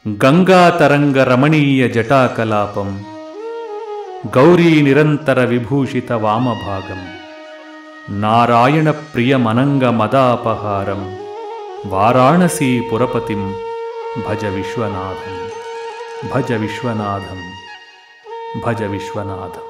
గంగాతరంగ రమణీయ జటాకలాపం గౌరీ నిరంతర విభూషిత వామభాగం నారాయణ ప్రియమనంగ మదాపహారం వారాణసీ పురపతిం భజ విశ్వనాథం భజ విశ్వనాథం భజ విశ్వనాథం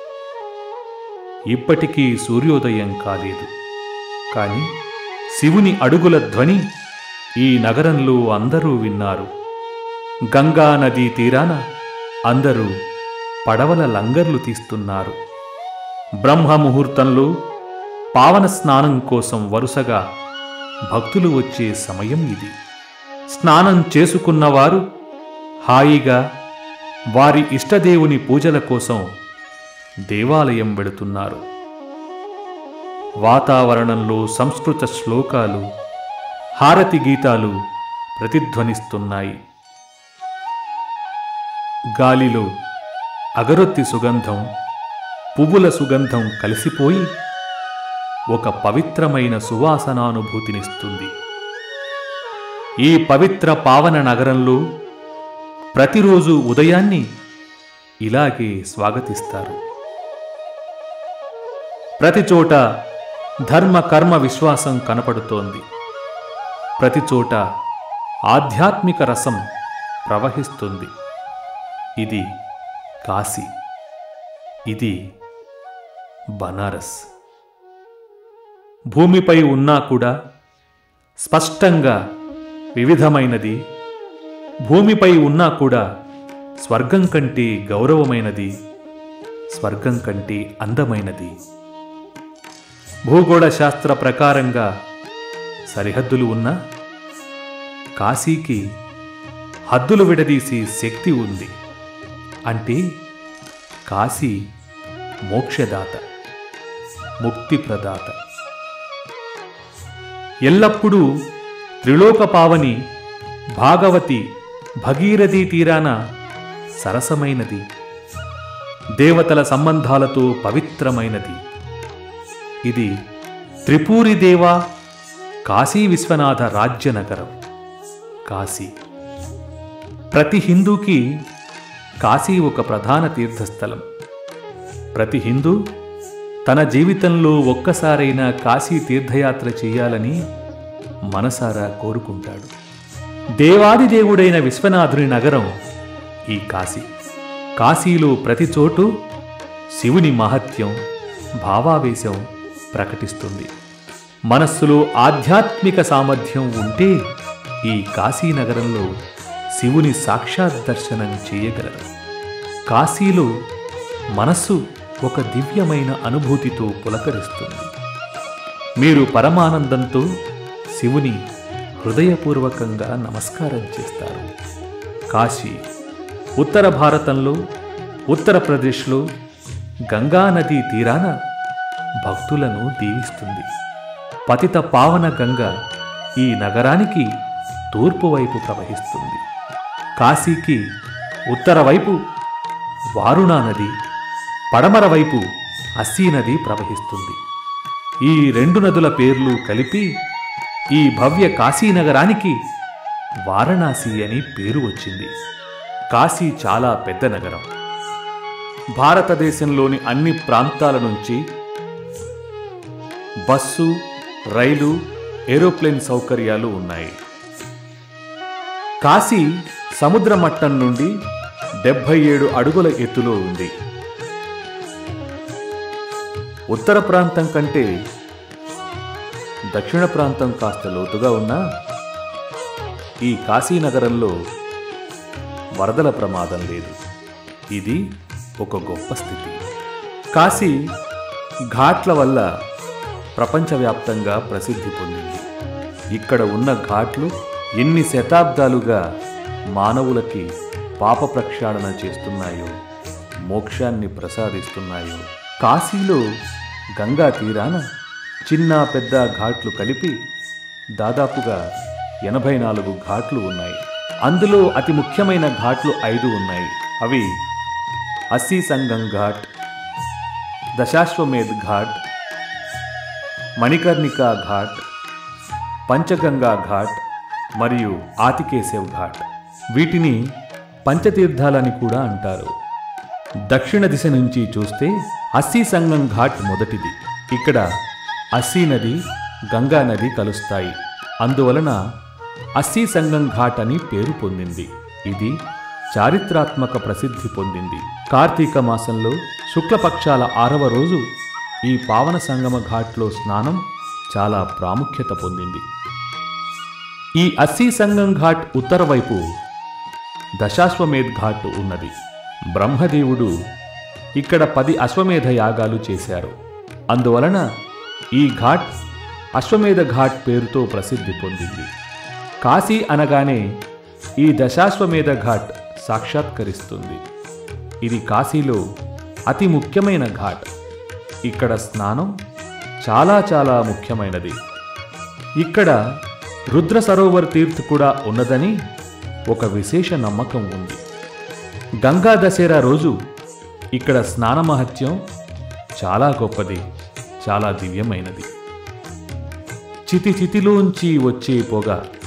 ఇప్పటికీ సూర్యోదయం కాలేదు కాని శివుని అడుగుల ధ్వని ఈ నగరంలో అందరూ విన్నారు గంగా నదీ తీరాన అందరూ పడవల లంగర్లు తీస్తున్నారు బ్రహ్మ ముహూర్తంలో పావన స్నానం కోసం వరుసగా భక్తులు వచ్చే సమయం ఇది స్నానం చేసుకున్నవారు హాయిగా వారి ఇష్టదేవుని పూజల కోసం దేవాలయం వెళుతున్నారు వాతావరణంలో సంస్కృత శ్లోకాలు హారతి గీతాలు ప్రతిధ్వనిస్తున్నాయి గాలిలో అగరొత్తి సుగంధం పువ్వుల సుగంధం కలిసిపోయి ఒక పవిత్రమైన సువాసనానుభూతినిస్తుంది ఈ పవిత్ర పావన నగరంలో ప్రతిరోజు ఉదయాన్ని ఇలాగే స్వాగతిస్తారు ప్రతి చోట ధర్మ కర్మ విశ్వాసం కనపడుతోంది ప్రతి చోట ఆధ్యాత్మిక రసం ప్రవహిస్తుంది ఇది కాశీ ఇది బనారస్ భూమిపై ఉన్నా కూడా స్పష్టంగా వివిధమైనది భూమిపై ఉన్నా కూడా స్వర్గం కంటే గౌరవమైనది స్వర్గం కంటే అందమైనది భూగోళ శాస్త్ర ప్రకారంగా సరిహద్దులు ఉన్నా కాశీకి హద్దులు విడదీసే శక్తి ఉంది అంటే కాశీ మోక్షదాత ముక్తి ప్రదాత ఎల్లప్పుడూ త్రిలోక పావని భాగవతి భగీరథీ తీరాన సరసమైనది దేవతల సంబంధాలతో పవిత్రమైనది ఇది త్రిపూరి దేవా కాశీ విశ్వనాథ రాజ్యనగరం కాశీ ప్రతి హిందూకి కాశీ ఒక ప్రధాన తీర్థస్థలం ప్రతి హిందూ తన జీవితంలో ఒక్కసారైనా కాశీ తీర్థయాత్ర చేయాలని మనసారా కోరుకుంటాడు దేవాది దేవుడైన విశ్వనాథుని నగరం ఈ కాశీ కాశీలో ప్రతి చోటు శివుని మహత్యం భావావేశం ప్రకటిస్తుంది మనస్సులో ఆధ్యాత్మిక సామర్థ్యం ఉంటే ఈ కాశీ నగరంలో శివుని సాక్షాత్ దర్శనం చేయగలరు కాశీలో మనస్సు ఒక దివ్యమైన అనుభూతితో పులకరిస్తుంది మీరు పరమానందంతో శివుని హృదయపూర్వకంగా నమస్కారం చేస్తారు కాశీ ఉత్తర భారతంలో ఉత్తరప్రదేశ్లో గంగా నదీ తీరాన భక్తులను దీవిస్తుంది పతిత పావన గంగ ఈ నగరానికి తూర్పు వైపు ప్రవహిస్తుంది కాశీకి ఉత్తర వైపు వారుణా నది పడమర వైపు అస్సీ నది ప్రవహిస్తుంది ఈ రెండు నదుల పేర్లు కలిపి ఈ భవ్య కాశీనగరానికి వారణాసి అని పేరు వచ్చింది కాశీ చాలా పెద్ద నగరం భారతదేశంలోని అన్ని ప్రాంతాల నుంచి బస్సు రైలు ఏరోప్లేన్ సౌకర్యాలు ఉన్నాయి కాశీ సముద్ర మట్టం నుండి డెబ్భై ఏడు అడుగుల ఎత్తులో ఉంది ఉత్తర ప్రాంతం కంటే దక్షిణ ప్రాంతం కాస్త లోతుగా ఉన్నా ఈ కాశీనగరంలో వరదల ప్రమాదం లేదు ఇది ఒక గొప్ప స్థితి కాశీ ఘాట్ల వల్ల ప్రపంచవ్యాప్తంగా ప్రసిద్ధి పొందింది ఇక్కడ ఉన్న ఘాట్లు ఎన్ని శతాబ్దాలుగా మానవులకి పాప ప్రక్షాళన చేస్తున్నాయో మోక్షాన్ని ప్రసాదిస్తున్నాయో కాశీలో గంగా తీరాన చిన్న పెద్ద ఘాట్లు కలిపి దాదాపుగా ఎనభై నాలుగు ఘాట్లు ఉన్నాయి అందులో అతి ముఖ్యమైన ఘాట్లు ఐదు ఉన్నాయి అవి అస్సీ సంగం ఘాట్ దశాశ్వమేధ్ ఘాట్ మణికర్ణికా ఘాట్ పంచగంగా ఘాట్ మరియు ఆతికేశవ్ ఘాట్ వీటిని పంచతీర్థాలని కూడా అంటారు దక్షిణ దిశ నుంచి చూస్తే అస్సీ సంగం ఘాట్ మొదటిది ఇక్కడ అస్సీ నది గంగా నది కలుస్తాయి అందువలన అస్సీ సంగం ఘాట్ అని పేరు పొందింది ఇది చారిత్రాత్మక ప్రసిద్ధి పొందింది కార్తీక మాసంలో శుక్లపక్షాల ఆరవ రోజు ఈ పావన సంగమ ఘాట్లో స్నానం చాలా ప్రాముఖ్యత పొందింది ఈ అస్సీ సంగం ఘాట్ ఉత్తర వైపు దశాశ్వమేధ్ ఘాట్ ఉన్నది బ్రహ్మదేవుడు ఇక్కడ పది అశ్వమేధ యాగాలు చేశారు అందువలన ఈ ఘాట్ అశ్వమేధ ఘాట్ పేరుతో ప్రసిద్ధి పొందింది కాశీ అనగానే ఈ దశాశ్వమేధ ఘాట్ సాక్షాత్కరిస్తుంది ఇది కాశీలో అతి ముఖ్యమైన ఘాట్ ఇక్కడ స్నానం చాలా చాలా ముఖ్యమైనది ఇక్కడ రుద్ర సరోవర్ తీర్థ్ కూడా ఉన్నదని ఒక విశేష నమ్మకం ఉంది గంగా దశేరా రోజు ఇక్కడ స్నాన మహత్యం చాలా గొప్పది చాలా దివ్యమైనది చితి చితిలోంచి వచ్చే పొగ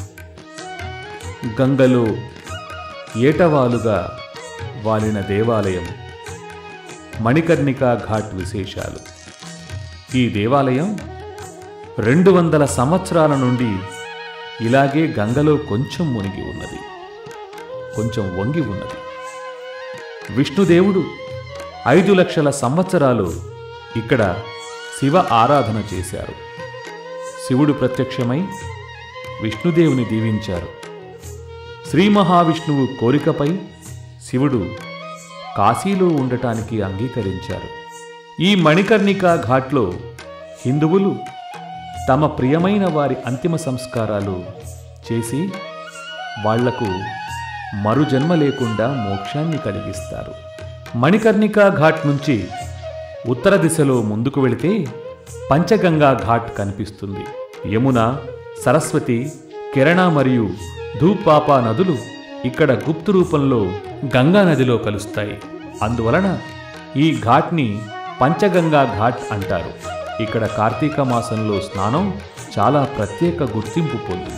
గంగలో ఏటవాలుగా వాలిన దేవాలయం మణికర్ణికా ఘాట్ విశేషాలు ఈ దేవాలయం రెండు వందల సంవత్సరాల నుండి ఇలాగే గంగలో కొంచెం మునిగి ఉన్నది కొంచెం వంగి ఉన్నది విష్ణుదేవుడు ఐదు లక్షల సంవత్సరాలు ఇక్కడ శివ ఆరాధన చేశారు శివుడు ప్రత్యక్షమై విష్ణుదేవుని దీవించారు శ్రీ మహావిష్ణువు కోరికపై శివుడు కాశీలో ఉండటానికి అంగీకరించారు ఈ మణికర్ణికా ఘాట్లో హిందువులు తమ ప్రియమైన వారి అంతిమ సంస్కారాలు చేసి వాళ్లకు మరుజన్మ లేకుండా మోక్షాన్ని కలిగిస్తారు మణికర్ణికా ఘాట్ నుంచి ఉత్తర దిశలో ముందుకు వెళితే పంచగంగా ఘాట్ కనిపిస్తుంది యమున సరస్వతి కిరణ మరియు ధూపాప నదులు ఇక్కడ గుప్తు రూపంలో గంగా నదిలో కలుస్తాయి అందువలన ఈ ఘాట్ని పంచగంగా ఘాట్ అంటారు ఇక్కడ కార్తీక మాసంలో స్నానం చాలా ప్రత్యేక గుర్తింపు పొందింది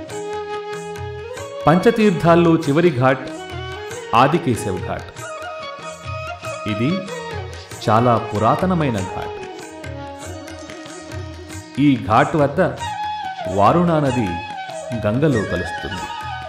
పంచతీర్థాల్లో చివరి ఘాట్ ఆదికేశవ్ ఘాట్ ఇది చాలా పురాతనమైన ఘాట్ ఈ ఘాట్ వద్ద వారుణా నది గంగలో కలుస్తుంది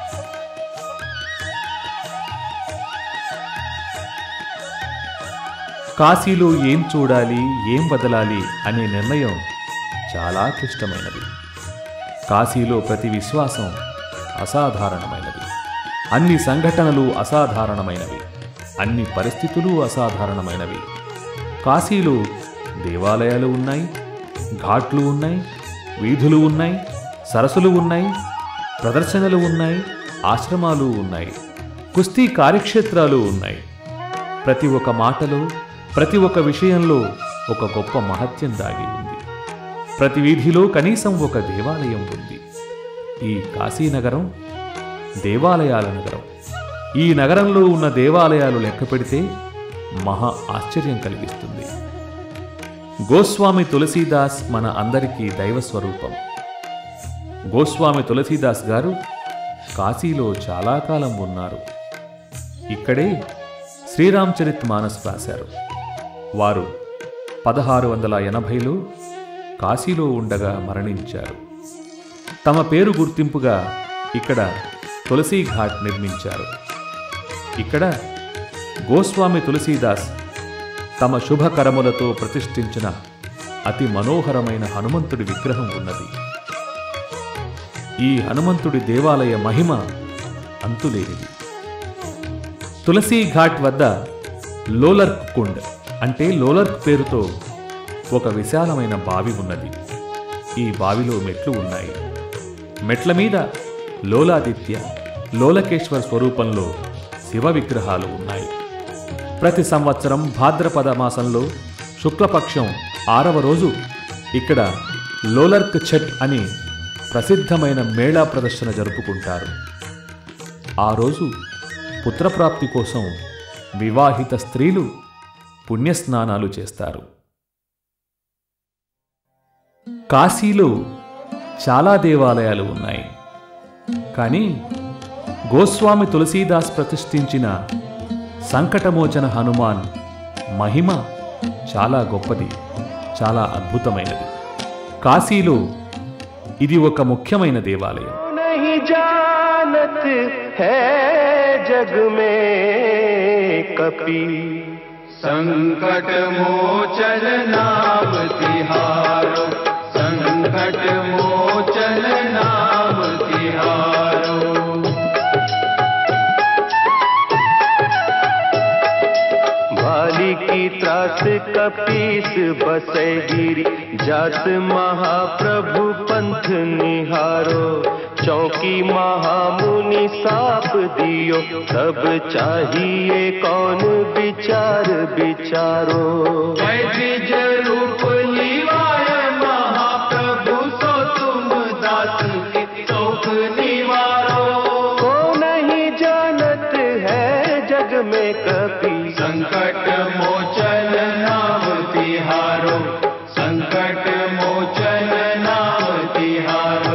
కాశీలో ఏం చూడాలి ఏం వదలాలి అనే నిర్ణయం చాలా క్లిష్టమైనది కాశీలో ప్రతి విశ్వాసం అసాధారణమైనది అన్ని సంఘటనలు అసాధారణమైనవి అన్ని పరిస్థితులు అసాధారణమైనవి కాశీలో దేవాలయాలు ఉన్నాయి ఘాట్లు ఉన్నాయి వీధులు ఉన్నాయి సరస్సులు ఉన్నాయి ప్రదర్శనలు ఉన్నాయి ఆశ్రమాలు ఉన్నాయి కుస్తీ కార్యక్షేత్రాలు ఉన్నాయి ప్రతి ఒక్క మాటలో ప్రతి ఒక్క విషయంలో ఒక గొప్ప మహత్యం దాగి ఉంది ప్రతి వీధిలో కనీసం ఒక దేవాలయం ఉంది ఈ కాశీనగరం దేవాలయాల నగరం ఈ నగరంలో ఉన్న దేవాలయాలు లెక్క పెడితే మహా ఆశ్చర్యం కలిగిస్తుంది గోస్వామి తులసీదాస్ మన అందరికీ దైవ స్వరూపం గోస్వామి తులసీదాస్ గారు కాశీలో చాలా కాలం ఉన్నారు ఇక్కడే శ్రీరామచరిత్ మానస్ రాశారు వారు పదహారు వందల ఎనభైలో కాశీలో ఉండగా మరణించారు తమ పేరు గుర్తింపుగా ఇక్కడ తులసీ ఘాట్ నిర్మించారు ఇక్కడ గోస్వామి తులసీదాస్ తమ శుభకరములతో ప్రతిష్ఠించిన అతి మనోహరమైన హనుమంతుడి విగ్రహం ఉన్నది ఈ హనుమంతుడి దేవాలయ మహిమ అంతులేనిది తులసీ ఘాట్ వద్ద లోలర్క్ కుండ్ అంటే లోలర్క్ పేరుతో ఒక విశాలమైన బావి ఉన్నది ఈ బావిలో మెట్లు ఉన్నాయి మెట్ల మీద లోలాదిత్య లోలకేశ్వర స్వరూపంలో శివ విగ్రహాలు ఉన్నాయి ప్రతి సంవత్సరం భాద్రపద మాసంలో శుక్లపక్షం ఆరవ రోజు ఇక్కడ లోలర్క్ ఛట్ అని ప్రసిద్ధమైన మేళా ప్రదర్శన జరుపుకుంటారు ఆ రోజు పుత్రప్రాప్తి కోసం వివాహిత స్త్రీలు పుణ్యస్నానాలు చేస్తారు కాశీలో చాలా దేవాలయాలు ఉన్నాయి కానీ గోస్వామి తులసీదాస్ ప్రతిష్ఠించిన సంకటమోచన హనుమాన్ మహిమ చాలా గొప్పది చాలా అద్భుతమైనది కాశీలో ఇది ఒక ముఖ్యమైన దేవాలయం नहीं जानत है जग में कपी संकट मोचन नाम तिहारो संकट मोचन नाम तिहारो भाली की त्रास कपीस बसे गिरी जात महाप्रभु पंथ निहारो चौकी महामुनि साप दियो सब चाहिए कौन विचार विचारो वैद्य रूप लिवाय महाप्रभु सो तुम दास के शोक निवारो को नहीं जानत है जग में कपी संकट मोचन नाम तिहारो संकट मोचन नाम तिहारो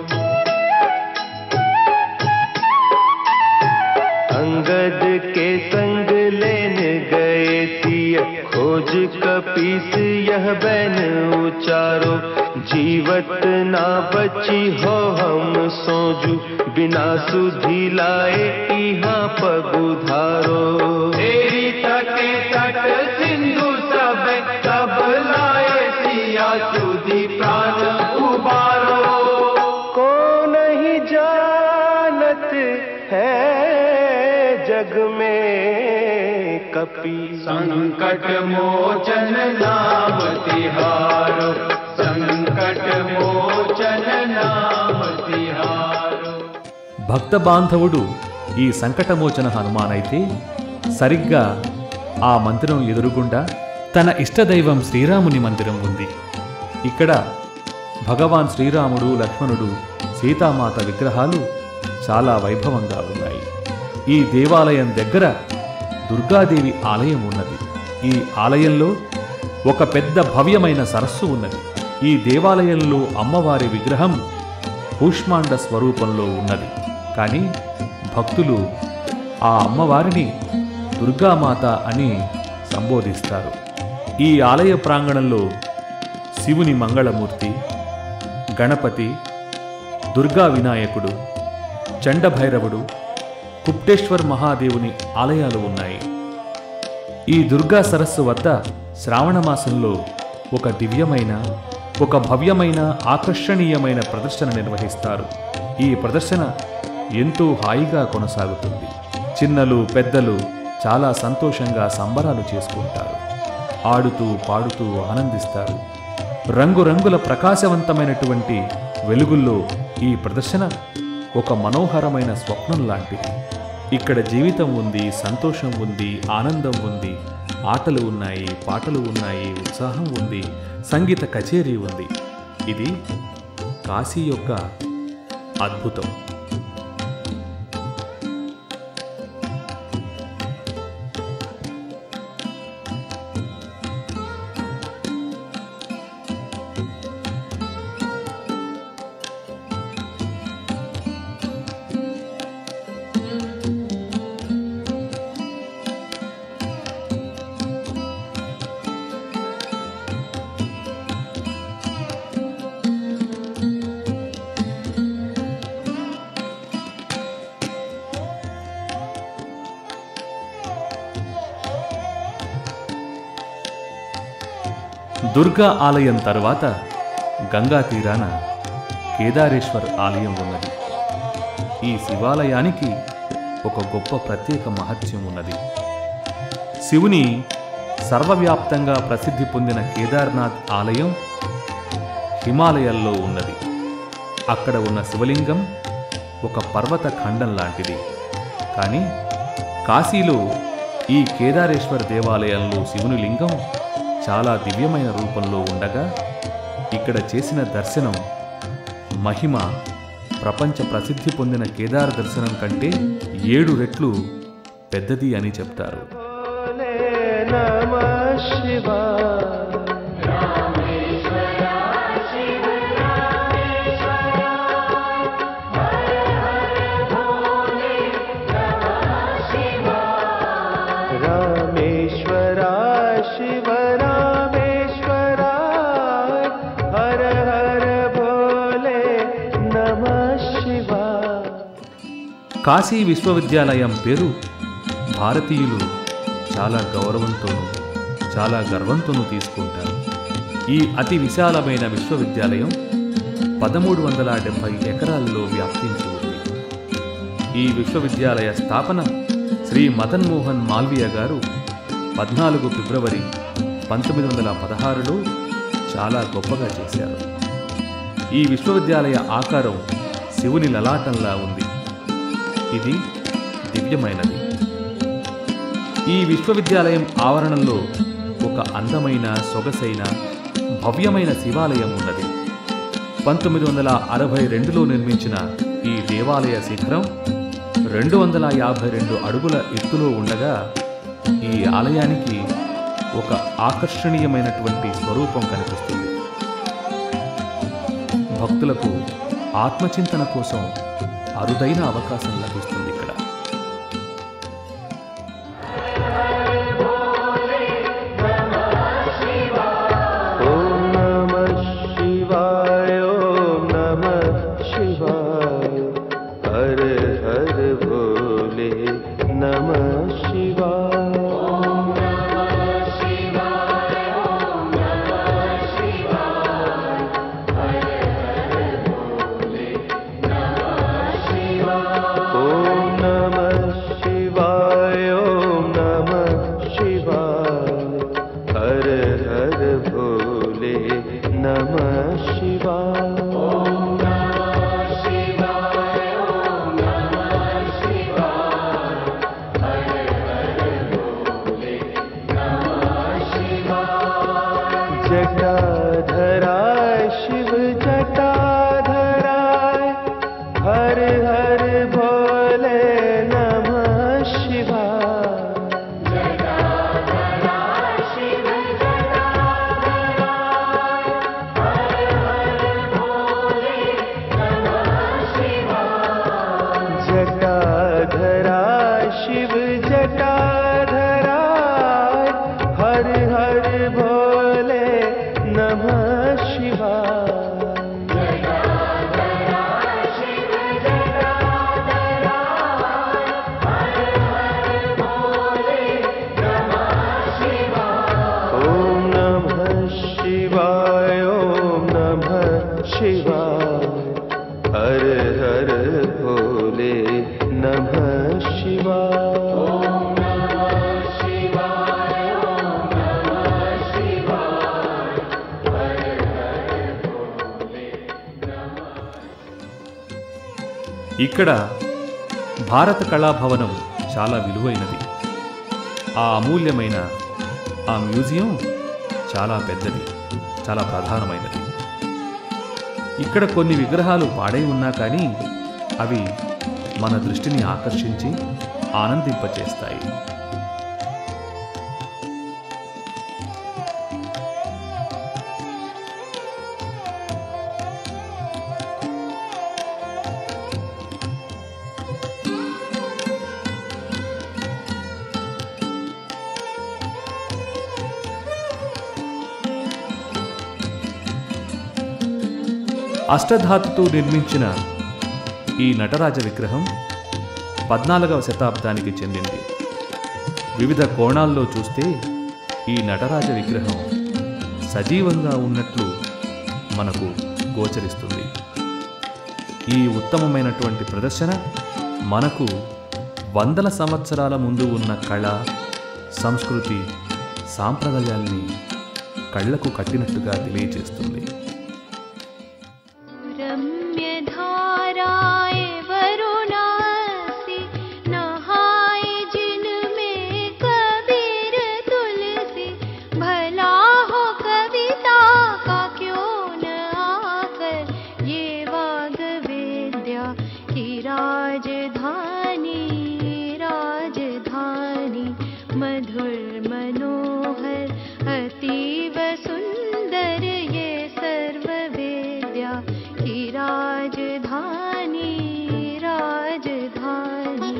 अंगद के संग लेन गए सिय खोज कपीस यह बैन उचारो जीवत ना बची हो हम सोजू बिना सुधी लाए यहाँ पगुधारो तेरी तटे तट सिंधु सब सब लाए सिया सुधी प्राण उबारो को नहीं जानत है जग में कपी संकट मोचन नाम तिहारो संकट मोचन नाम तिहारो భక్త బాంధవుడు ఈ సంకటమోచన హనుమానైతే సరిగ్గా ఆ మందిరం ఎదురుగుండా తన ఇష్టదైవం శ్రీరాముని మందిరం ఉంది ఇక్కడ భగవాన్ శ్రీరాముడు లక్ష్మణుడు సీతామాత విగ్రహాలు చాలా వైభవంగా ఉన్నాయి ఈ దేవాలయం దగ్గర దుర్గాదేవి ఆలయం ఉన్నది ఈ ఆలయంలో ఒక పెద్ద భవ్యమైన సరస్సు ఉన్నది ఈ దేవాలయంలో అమ్మవారి విగ్రహం కూష్మాండ స్వరూపంలో ఉన్నది కానీ భక్తులు ఆ అమ్మవారిని దుర్గామాత అని సంబోధిస్తారు ఈ ఆలయ ప్రాంగణంలో శివుని మంగళమూర్తి గణపతి దుర్గా వినాయకుడు చండభైరవుడు కుప్టేశ్వర్ మహాదేవుని ఆలయాలు ఉన్నాయి ఈ దుర్గా సరస్సు వద్ద శ్రావణ మాసంలో ఒక దివ్యమైన ఒక భవ్యమైన ఆకర్షణీయమైన ప్రదర్శన నిర్వహిస్తారు ఈ ప్రదర్శన ఎంతో హాయిగా కొనసాగుతుంది చిన్నలు పెద్దలు చాలా సంతోషంగా సంబరాలు చేసుకుంటారు ఆడుతూ పాడుతూ ఆనందిస్తారు రంగురంగుల ప్రకాశవంతమైనటువంటి వెలుగుల్లో ఈ ప్రదర్శన ఒక మనోహరమైన స్వప్నం లాంటిది ఇక్కడ జీవితం ఉంది సంతోషం ఉంది ఆనందం ఉంది ఆటలు ఉన్నాయి పాటలు ఉన్నాయి ఉత్సాహం ఉంది సంగీత కచేరీ ఉంది ఇది కాశీ యొక్క అద్భుతం దుర్గా ఆలయం తర్వాత గంగా తీరాన కేదారేశ్వర్ ఆలయం ఉన్నది ఈ శివాలయానికి ఒక గొప్ప ప్రత్యేక మహత్యం ఉన్నది శివుని సర్వవ్యాప్తంగా ప్రసిద్ధి పొందిన కేదార్నాథ్ ఆలయం హిమాలయాల్లో ఉన్నది అక్కడ ఉన్న శివలింగం ఒక పర్వత ఖండం లాంటిది కానీ కాశీలో ఈ కేదారేశ్వర దేవాలయంలో శివుని లింగం చాలా దివ్యమైన రూపంలో ఉండగా ఇక్కడ చేసిన దర్శనం మహిమ ప్రపంచ ప్రసిద్ధి పొందిన కేదార దర్శనం కంటే ఏడు రెట్లు పెద్దది అని చెప్తారు భోలే నమః శివాయ కాశీ విశ్వవిద్యాలయం పేరు భారతీయులు చాలా గౌరవంతోనూ చాలా గర్వంతోనూ తీసుకుంటారు ఈ అతి విశాలమైన విశ్వవిద్యాలయం పదమూడు వందల డెబ్భై ఎకరాల్లో వ్యాప్తించి ఉంది ఈ విశ్వవిద్యాలయ స్థాపన శ్రీ మదన్ మోహన్ మాల్వియా గారు పద్నాలుగు ఫిబ్రవరి పంతొమ్మిది వందల పదహారులో చాలా గొప్పగా చేశారు ఈ విశ్వవిద్యాలయ ఆకారం శివుని లలాటంలా ఉంది ఇది దివ్యమైనది ఈ విశ్వవిద్యాలయం ఆవరణంలో ఒక అందమైన సొగసైన భవ్యమైన శివాలయం ఉన్నది పంతొమ్మిది వందల అరవై రెండులో నిర్మించిన ఈ దేవాలయ శిఖరం రెండు వందల యాభై రెండు అడుగుల ఎత్తులో ఉండగా ఈ ఆలయానికి ఒక ఆకర్షణీయమైనటువంటి స్వరూపం కనిపిస్తుంది భక్తులకు ఆత్మచింతన కోసం అరుదైన అవకాశం లభిస్తుంది ఇక్కడ ॐ नमः शिवाय ॐ नमः शिवाय हर हर भोले नमः शिवाय ॐ नमः शिवाय ॐ नमः शिवाय हर हर भोले नमः शिवाय जटाधराय शिव जटाधराय हर हर भोले नमः शिवाय जटाधराय शिव जटाधराय हर हर भोले नमः शिवाय ॐ नमः शिवाय ॐ नमः शिवाय हर हर भोले नमः शिवाय ఇక్కడ భారత కళాభవనం చాలా విలువైనది ఆ అమూల్యమైన ఆ మ్యూజియం చాలా పెద్దది చాలా ప్రధానమైనది ఇక్కడ కొన్ని విగ్రహాలు పాడై ఉన్నా కానీ అవి మన దృష్టిని ఆకర్షించి ఆనందింపచేస్తాయి అష్టధాతుతో నిర్మించిన ఈ నటరాజ విగ్రహం పద్నాలుగవ శతాబ్దానికి చెందింది వివిధ కోణాల్లో చూస్తే ఈ నటరాజ విగ్రహం సజీవంగా ఉన్నట్లు మనకు గోచరిస్తుంది ఈ ఉత్తమమైనటువంటి ప్రదర్శన మనకు వందల సంవత్సరాల ముందు ఉన్న కళ సంస్కృతి సాంప్రదాయాల్ని కళ్ళకు కట్టినట్టుగా తెలియజేస్తుంది रम्यधाराय वरुणासि नहाय जिनमें कबीर तुलसी भला हो कविता का क्यों न आकर ये वाग विद्या की राजधानी राजधानी मधुर मनोहर अतीव सुंदर ये सर्व विद्या की राजधानी राजधानी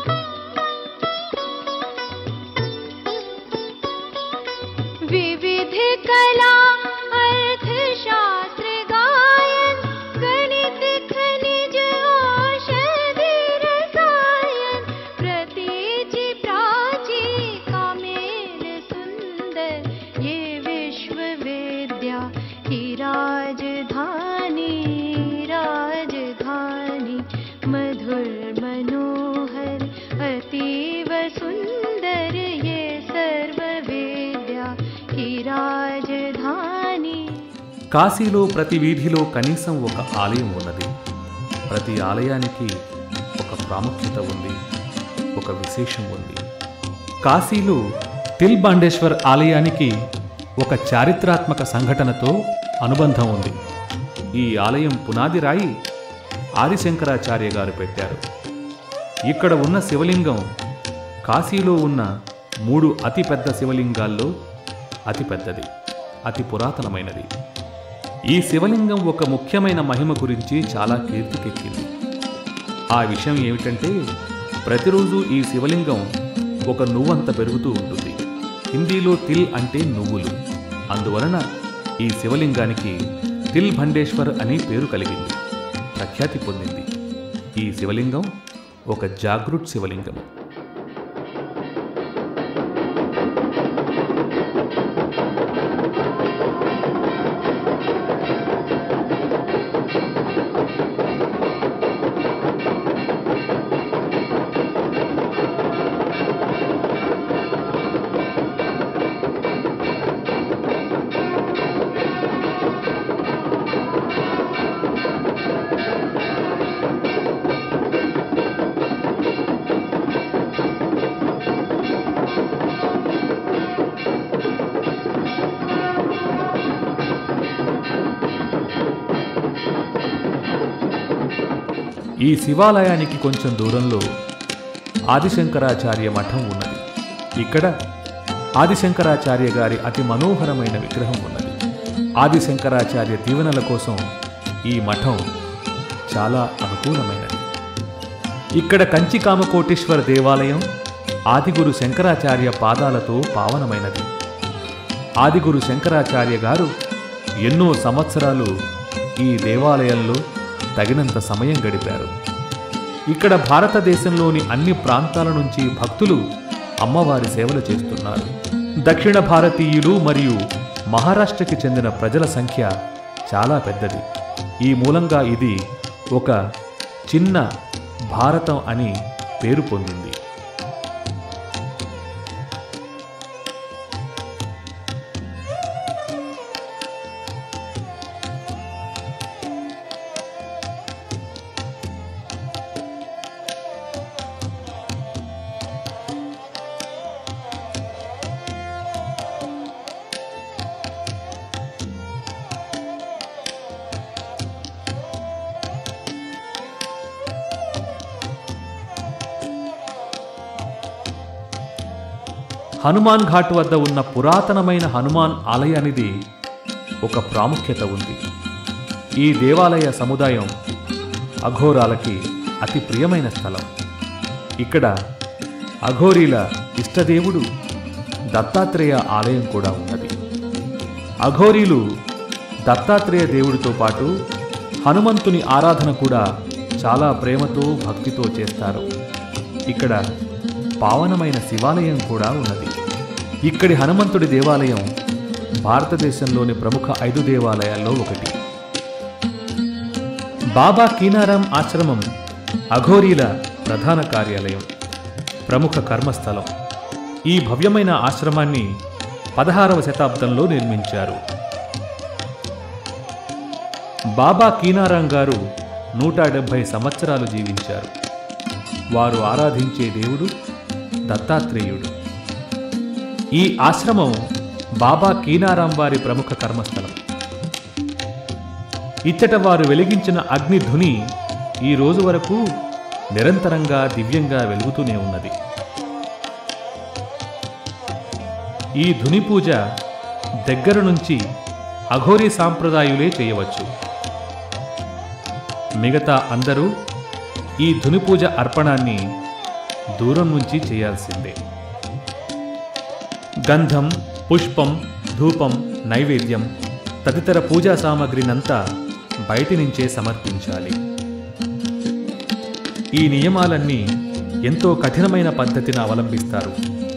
विविध कला अर्थशास्त्र गायन गणित खनिज औषधि रसायन కాశీలో ప్రతి వీధిలో కనీసం ఒక ఆలయం ఉన్నది ప్రతి ఆలయానికి ఒక ప్రాముఖ్యత ఉంది ఒక విశేషం ఉంది కాశీలో తిల్ బాండేశ్వర్ ఆలయానికి ఒక చారిత్రాత్మక సంఘటనతో అనుబంధం ఉంది ఈ ఆలయం పునాది రాయి ఆదిశంకరాచార్య గారు పెట్టారు ఇక్కడ ఉన్న శివలింగం కాశీలో ఉన్న మూడు అతిపెద్ద శివలింగాల్లో అతిపెద్దది అతి పురాతనమైనది ఈ శివలింగం ఒక ముఖ్యమైన మహిమ గురించి చాలా కీర్తికెక్కింది ఆ విషయం ఏమిటంటే ప్రతిరోజు ఈ శివలింగం ఒక నువ్వంత పెరుగుతూ ఉంటుంది హిందీలో తిల్ అంటే నువ్వులు అందువలన ఈ శివలింగానికి తిల్ భండేశ్వర్ అని పేరు కలిగింది ప్రఖ్యాతి పొందింది ఈ శివలింగం ఒక జాగృత్ శివలింగం ఈ శివాలయానికి కొంచెం దూరంలో ఆదిశంకరాచార్య మఠం ఉన్నది ఇక్కడ ఆదిశంకరాచార్య గారి అతి మనోహరమైన విగ్రహం ఉన్నది ఆదిశంకరాచార్య దీవెనల కోసం ఈ మఠం చాలా అనుకూలమైనది ఇక్కడ కంచి కామకోటేశ్వర దేవాలయం ఆదిగురు శంకరాచార్య పాదాలతో పావనమైనది ఆదిగురు శంకరాచార్య గారు ఎన్నో సంవత్సరాలు ఈ దేవాలయంలో తగినంత సమయం గడిపారు ఇక్కడ భారతదేశంలోని అన్ని ప్రాంతాల నుంచి భక్తులు అమ్మవారి సేవలు చేస్తున్నారు దక్షిణ భారతీయులు మరియు మహారాష్ట్రకి చెందిన ప్రజల సంఖ్య చాలా పెద్దది ఈ మూలంగా ఇది ఒక చిన్న భారతం అని పేరు పొందింది హనుమాన్ ఘాట్ వద్ద ఉన్న పురాతనమైన హనుమాన్ ఆలయానిది ఒక ప్రాముఖ్యత ఉంది ఈ దేవాలయ సముదాయం అఘోరాలకి అతి ప్రియమైన స్థలం ఇక్కడ అఘోరీల ఇష్టదేవుడు దత్తాత్రేయ ఆలయం కూడా ఉన్నది అఘోరీలు దత్తాత్రేయ దేవుడితో పాటు హనుమంతుని ఆరాధన కూడా చాలా ప్రేమతో భక్తితో చేస్తారు ఇక్కడ పావనమైన శివాలయం కూడా ఉన్నది ఇక్కడి హనుమంతుడి దేవాలయం భారతదేశంలోని ప్రముఖ ఐదు దేవాలయాల్లో ఒకటి బాబా కీనారాం ఆశ్రమం అఘోరీల ప్రధాన కార్యాలయం ప్రముఖ కర్మస్థలం ఈ భవ్యమైన ఆశ్రమాన్ని పదహారవ శతాబ్దంలో నిర్మించారు బాబా కీనారాం గారు నూట డెబ్భై సంవత్సరాలు జీవించారు వారు ఆరాధించే దేవుడు దత్తాత్రేయుడు ఈ ఆశ్రమం బాబా కీనారాం వారి ప్రముఖ కర్మస్థలం ఇచ్చట వారు వెలిగించిన అగ్ని ధుని ఈ రోజు వరకు నిరంతరంగా దివ్యంగా వెలుగుతూనే ఉన్నది ఈ ధుని పూజ దగ్గర నుంచి అఘోరీ సాంప్రదాయులే చేయవచ్చు మిగతా అందరూ ఈ ధుని పూజ అర్పణాన్ని దూరం నుంచి చేయాల్సిందే గంధం పుష్పం ధూపం నైవేద్యం తదితర పూజా సామగ్రినంతా బయటి నుంచే సమర్పించాలి ఈ నియమాలన్నీ ఎంతో కఠినమైన పద్ధతిని అవలంబిస్తారు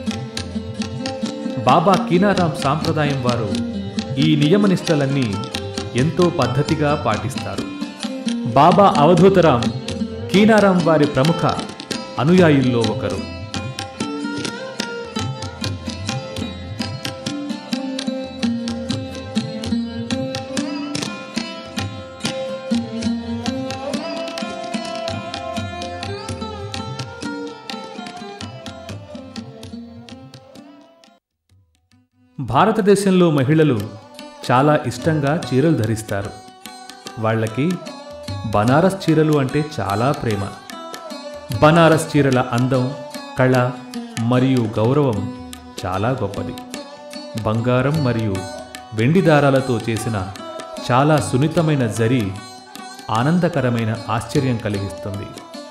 బాబా కీనారాం సాంప్రదాయం వారు ఈ నియమనిష్టలన్నీ ఎంతో పద్ధతిగా పాటిస్తారు బాబా అవధూతరాం కీనారాం వారి ప్రముఖ అనుయాయుల్లో ఒకరు భారతదేశంలో మహిళలు చాలా ఇష్టంగా చీరలు ధరిస్తారు వాళ్ళకి బనారస్ చీరలు అంటే చాలా ప్రేమ బనారస్ చీరల అందం కళ మరియు గౌరవం చాలా గొప్పది బంగారం మరియు వెండి దారాలతో చేసిన చాలా సున్నితమైన జరి ఆనందకరమైన ఆశ్చర్యం కలిగిస్తుంది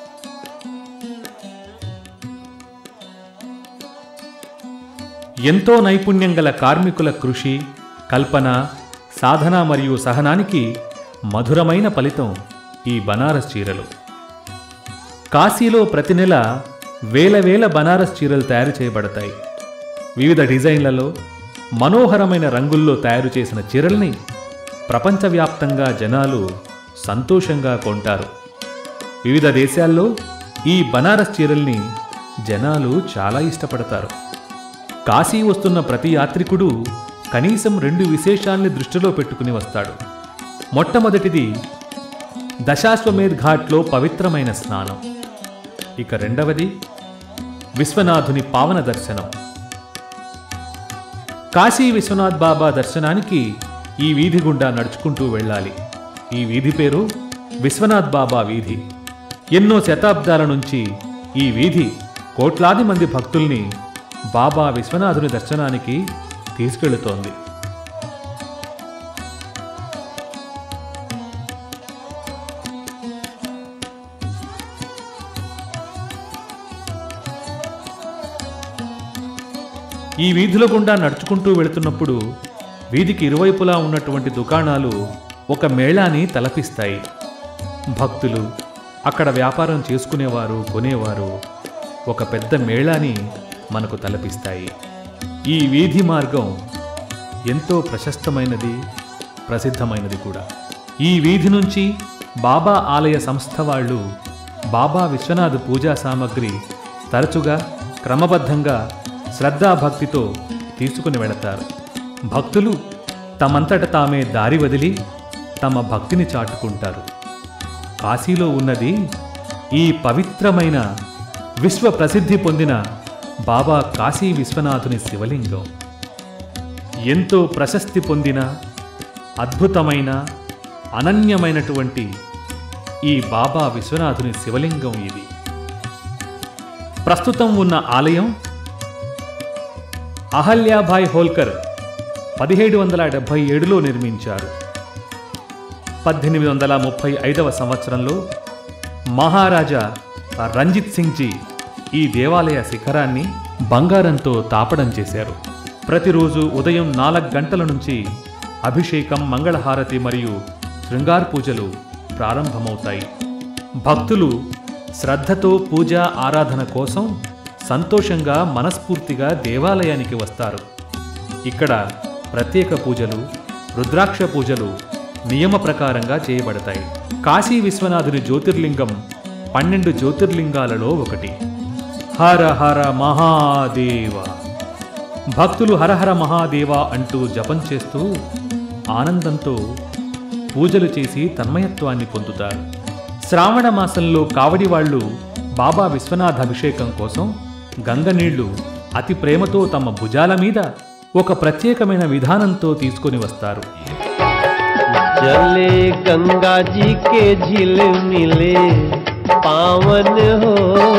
ఎంతో నైపుణ్యం గల కార్మికుల కృషి కల్పన సాధన మరియు సహనానికి మధురమైన ఫలితం ఈ బనారస్ చీరలు కాశీలో ప్రతి నెల వేల వేల బనారస్ చీరలు తయారు చేయబడతాయి వివిధ డిజైన్లలో మనోహరమైన రంగుల్లో తయారు చేసిన చీరల్ని ప్రపంచవ్యాప్తంగా జనాలు సంతోషంగా కొంటారు వివిధ దేశాల్లో ఈ బనారస్ చీరల్ని జనాలు చాలా ఇష్టపడతారు కాశీ వస్తున్న ప్రతి యాత్రికుడు కనీసం రెండు విశేషాల్ని దృష్టిలో పెట్టుకుని వస్తాడు మొట్టమొదటిది దశాశ్వమేధ్ ఘాట్లో పవిత్రమైన స్నానం ఇక రెండవది విశ్వనాథుని పావన దర్శనం కాశీ విశ్వనాథ్ బాబా దర్శనానికి ఈ వీధి గుండా నడుచుకుంటూ వెళ్ళాలి ఈ వీధి పేరు విశ్వనాథ్ బాబా వీధి ఎన్నో శతాబ్దాల నుంచి ఈ వీధి కోట్లాది మంది భక్తుల్ని బాబా విశ్వనాథుని దర్శనానికి తీసుకెళుతోంది ఈ వీధుల గుండా నడుచుకుంటూ వెళుతున్నప్పుడు వీధికి ఇరువైపులా ఉన్నటువంటి దుకాణాలు ఒక మేళాని తలపిస్తాయి భక్తులు అక్కడ వ్యాపారం చేసుకునేవారు కొనేవారు ఒక పెద్ద మేళాని మనకు తలపిస్తాయి ఈ వీధి మార్గం ఎంతో ప్రశస్తమైనది ప్రసిద్ధమైనది కూడా ఈ వీధి నుంచి బాబా ఆలయ సంస్థ వాళ్ళు బాబా విశ్వనాథ్ పూజా సామగ్రి తరచుగా క్రమబద్ధంగా శ్రద్ధాభక్తితో తీసుకుని వెళతారు భక్తులు తమంతట తామే దారి వదిలి తమ భక్తిని చాటుకుంటారు కాశీలో ఉన్నది ఈ పవిత్రమైన విశ్వ ప్రసిద్ధి పొందిన బాబా కాశీ విశ్వనాథుని శివలింగం ఎంతో ప్రశస్తి పొందిన అద్భుతమైన అనన్యమైనటువంటి ఈ బాబా విశ్వనాథుని శివలింగం ఇది ప్రస్తుతం ఉన్న ఆలయం అహల్యాభాయ్ హోల్కర్ పదిహేడు వందల డెబ్భై ఏడులో నిర్మించారు పద్దెనిమిది వందల ముప్పై ఐదవ సంవత్సరంలో మహారాజా రంజిత్ సింగ్ జీ ఈ దేవాలయ శిఖరాన్ని బంగారంతో తాపడం చేశారు ప్రతిరోజు ఉదయం నాలుగు గంటల నుంచి అభిషేకం మంగళహారతి మరియు శృంగార్ పూజలు ప్రారంభమవుతాయి భక్తులు శ్రద్ధతో పూజ ఆరాధన కోసం సంతోషంగా మనస్ఫూర్తిగా దేవాలయానికి వస్తారు ఇక్కడ ప్రత్యేక పూజలు రుద్రాక్ష పూజలు నియమ ప్రకారంగా చేయబడతాయి కాశీ విశ్వనాథుని జ్యోతిర్లింగం పన్నెండు జ్యోతిర్లింగాలలో ఒకటి హర హర మహాదేవ భక్తులు హరహర మహాదేవ అంటూ జపం చేస్తూ ఆనందంతో పూజలు చేసి తన్మయత్వాన్ని పొందుతారు శ్రావణ మాసంలో కావడి వాళ్ళు బాబా విశ్వనాథ అభిషేకం కోసం గంగ నీళ్లు అతి ప్రేమతో తమ భుజాల మీద ఒక ప్రత్యేకమైన విధానంతో తీసుకొని వస్తారు चले गंगा जी के झील मिले पावन हो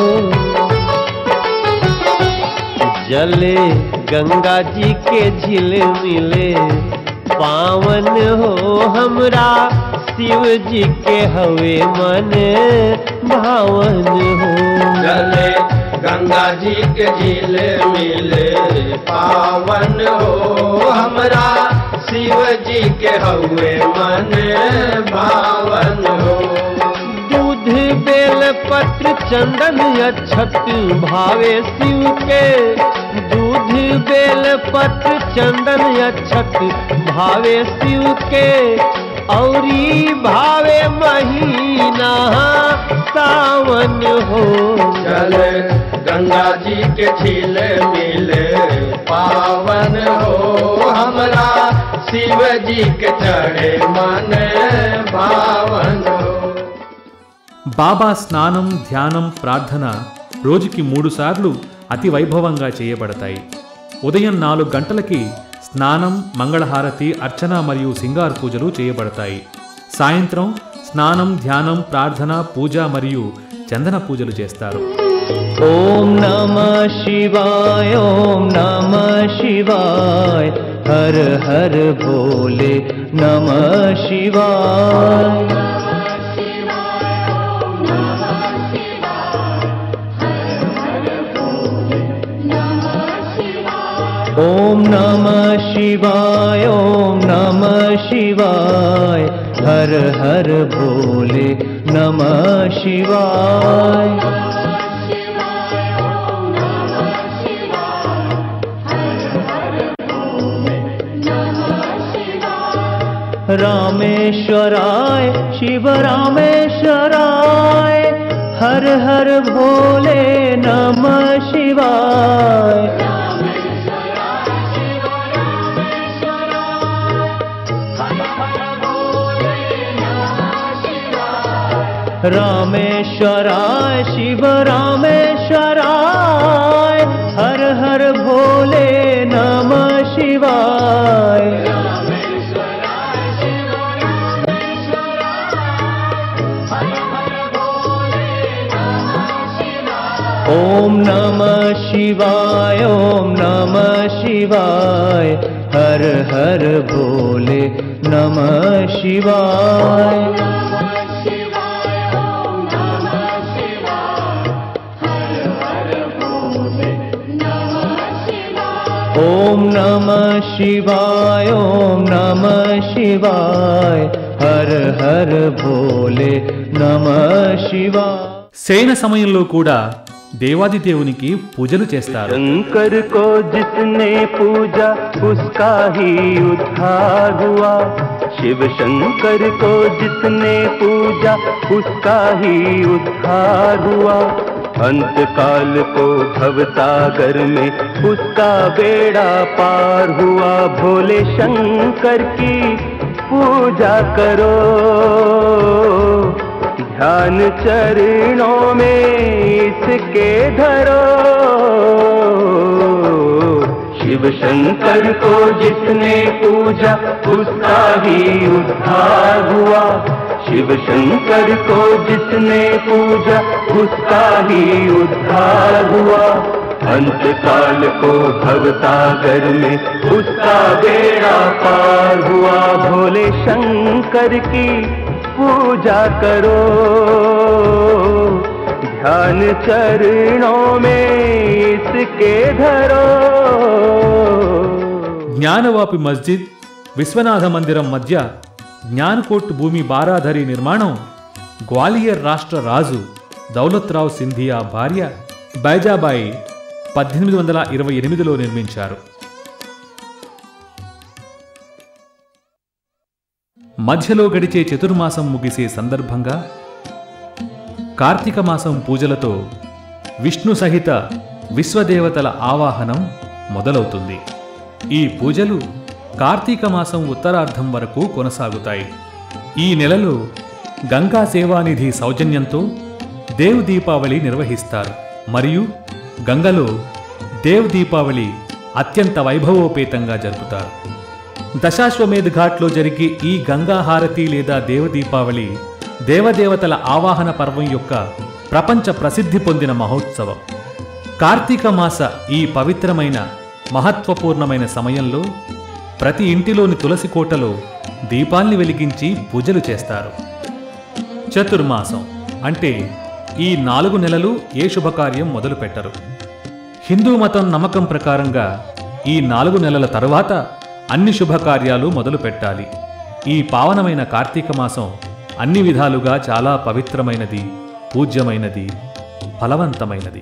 जले गंगा जी के झील मिले पावन हो हमरा शिव जी के हवे मन भावन हो चले गंगा जी के झील मिले पावन हो हमरा शिव जी के हुए मन भावन हो दूध बेल पत्र चंदन अक्षत भावे शिव के दूध बेल पत्र चंदन अक्षत भावे शिव के औरी भावे महीना सावन हो चले गंगा जी के झील मिले पावन हो हमरा शिव जी के चढ़े मन भावन हो బాబా స్నానం ధ్యానం ప్రార్థన రోజుకి మూడుసార్లు అతి వైభవంగా చేయబడతాయి ఉదయం నాలుగు గంటలకి స్నానం మంగళహారతి అర్చన మరియు సింగార్ పూజలు చేయబడతాయి సాయంత్రం స్నానం ధ్యానం ప్రార్థన పూజ మరియు చందన పూజలు చేస్తారు ॐ नमः शिवाय ॐ नमः शिवाय हर हर भोले नमः शिवाय ॐ नमः शिवाय ॐ नमः शिवाय हर हर भोले नमः शिवाय रामेश्वराय शिव रामेश्वराय हर हर भोले नमः शिवाय रामेश्वराय शिव रामेश्वराय हर हर भोले नमः शिवाय ॐ नमः शिवाय ॐ नमः शिवाय हर हर भोले नमः शिवाय ॐ नमः शिवाय ॐ नमः शिवाय हर हर भोले नमः शिवाय శయన సమయంలో కూడా దేవాది దేవునికి పూజలు చేస్తారు शंकर को जिसने पूजा उसका ही उद्धार हुआ शिव शंकर को जिसने पूजा उसका ही उद्धार हुआ अंत काल को भवसागर में उसका बेड़ा पार हुआ भोले शंकर की पूजा करो ध्यान चरणों में इसके धरो शिव शंकर को जिसने पूजा उसका ही उद्धार हुआ शिव शंकर को जिसने पूजा उसका ही उद्धार हुआ अंत काल को भवसागर में उसका बेड़ा पार हुआ भोले शंकर की पूजा करो ध्यान चरणों में इसके धरो జ్ఞానవాపి మస్జిద్ విశ్వనాథ మందిరం మధ్య జ్ఞానకోట్ భూమి బారాధరి నిర్మాణం గ్వాలియర్ రాష్ట్ర రాజు దౌలత్రావు సింధియా భార్య బైజాబాయి పద్దెనిమిది వందల ఇరవై ఎనిమిదిలో నిర్మించారు మధ్యలో గడిచే చతుర్మాసం ముగిసే సందర్భంగా కార్తీక మాసం పూజలతో విష్ణు సహిత విశ్వదేవతల ఆవాహనం మొదలవుతుంది ఈ పూజలు కార్తీక మాసం ఉత్తరార్ధం వరకు కొనసాగుతాయి ఈ నెలలో గంగా సేవానిధి సౌజన్యంతో దేవ్ దీపావళి నిర్వహిస్తారు మరియు గంగలో దేవ్ దీపావళి అత్యంత వైభవోపేతంగా జరుపుతారు దశాశ్వమేధ్ ఘాట్లో జరిగే ఈ గంగా హారతి లేదా దేవ దీపావళి దేవదేవతల ఆవాహన పర్వం యొక్క ప్రపంచ ప్రసిద్ధి పొందిన మహోత్సవం కార్తీక మాస ఈ పవిత్రమైన మహత్వపూర్ణమైన సమయంలో ప్రతి ఇంటిలోని తులసి కోటలో దీపాల్ని వెలిగించి పూజలు చేస్తారు చతుర్మాసం అంటే ఈ నాలుగు నెలలు ఏ శుభకార్యం మొదలు పెట్టరు హిందూ మతం నమ్మకం ప్రకారంగా ఈ నాలుగు నెలల తరువాత అన్ని శుభకార్యాలు మొదలు పెట్టాలి ఈ పావనమైన కార్తీక మాసం అన్ని విధాలుగా చాలా పవిత్రమైనది పూజ్యమైనది ఫలవంతమైనది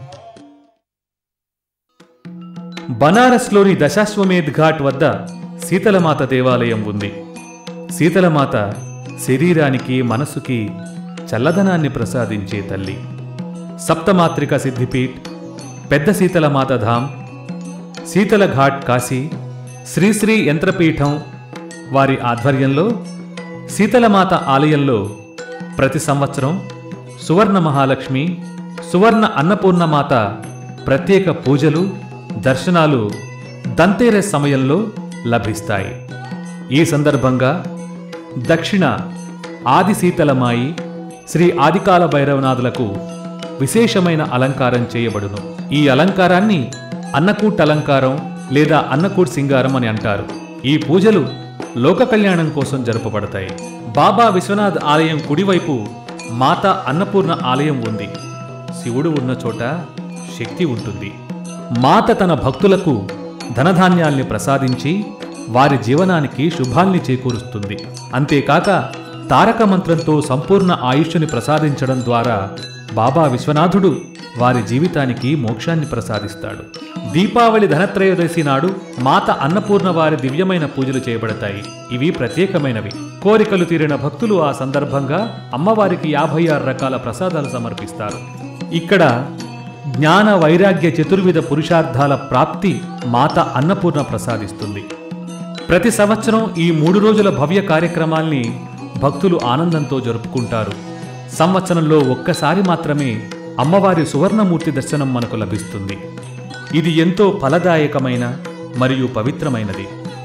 బనారస్లోని దశాశ్వమేధ్ ఘాట్ వద్ద శీతలమాత దేవాలయం ఉంది శీతలమాత శరీరానికి మనసుకి చల్లదనాన్ని ప్రసాదించే తల్లి సప్తమాత్రిక సిద్ధిపీఠ్ పెద్ద శీతలమాత ధామ్ శీతల ఘాట్ కాశీ శ్రీశ్రీ యంత్రపీఠం వారి ఆధ్వర్యంలో శీతలమాత ఆలయంలో ప్రతి సంవత్సరం సువర్ణ మహాలక్ష్మి సువర్ణ అన్నపూర్ణమాత ప్రత్యేక పూజలు దర్శనాలు దంతేరస్ సమయంలో లభిస్తాయి ఈ సందర్భంగా దక్షిణ ఆది శీతలమాయి శ్రీ ఆదికాల భైరవనాథులకు విశేషమైన అలంకారం చేయబడును ఈ అలంకారాన్ని అన్నకూట్ అలంకారం లేదా అన్నకూట్ సింగారం అని అంటారు ఈ పూజలు లోక కళ్యాణం కోసం జరుపబడతాయి బాబా విశ్వనాథ్ ఆలయం కుడివైపు మాత అన్నపూర్ణ ఆలయం ఉంది శివుడు ఉన్న చోట శక్తి ఉంటుంది మాత తన భక్తులకు ధనధాన్యాల్ని ప్రసాదించి వారి జీవనానికి శుభాల్ని చేకూరుస్తుంది అంతేకాక తారక మంత్రంతో సంపూర్ణ ఆయుష్ని ప్రసాదించడం ద్వారా బాబా విశ్వనాథుడు వారి జీవితానికి మోక్షాన్ని ప్రసాదిస్తాడు దీపావళి ధనత్రయోదశి నాడు మాత అన్నపూర్ణ వారి దివ్యమైన పూజలు చేయబడతాయి ఇవి ప్రత్యేకమైనవి కోరికలు తీరిన భక్తులు ఆ సందర్భంగా అమ్మవారికి యాభై ఆరు రకాల ప్రసాదాలు సమర్పిస్తారు ఇక్కడ జ్ఞాన వైరాగ్య చతుర్విధ పురుషార్థాల ప్రాప్తి మాత అన్నపూర్ణ ప్రసాదిస్తుంది ప్రతి సంవత్సరం ఈ మూడు రోజుల భవ్య కార్యక్రమాల్ని భక్తులు ఆనందంతో జరుపుకుంటారు సంవత్సరంలో ఒక్కసారి మాత్రమే అమ్మవారి సువర్ణమూర్తి దర్శనం మనకు లభిస్తుంది ఇది ఎంతో ఫలదాయకమైన మరియు పవిత్రమైనది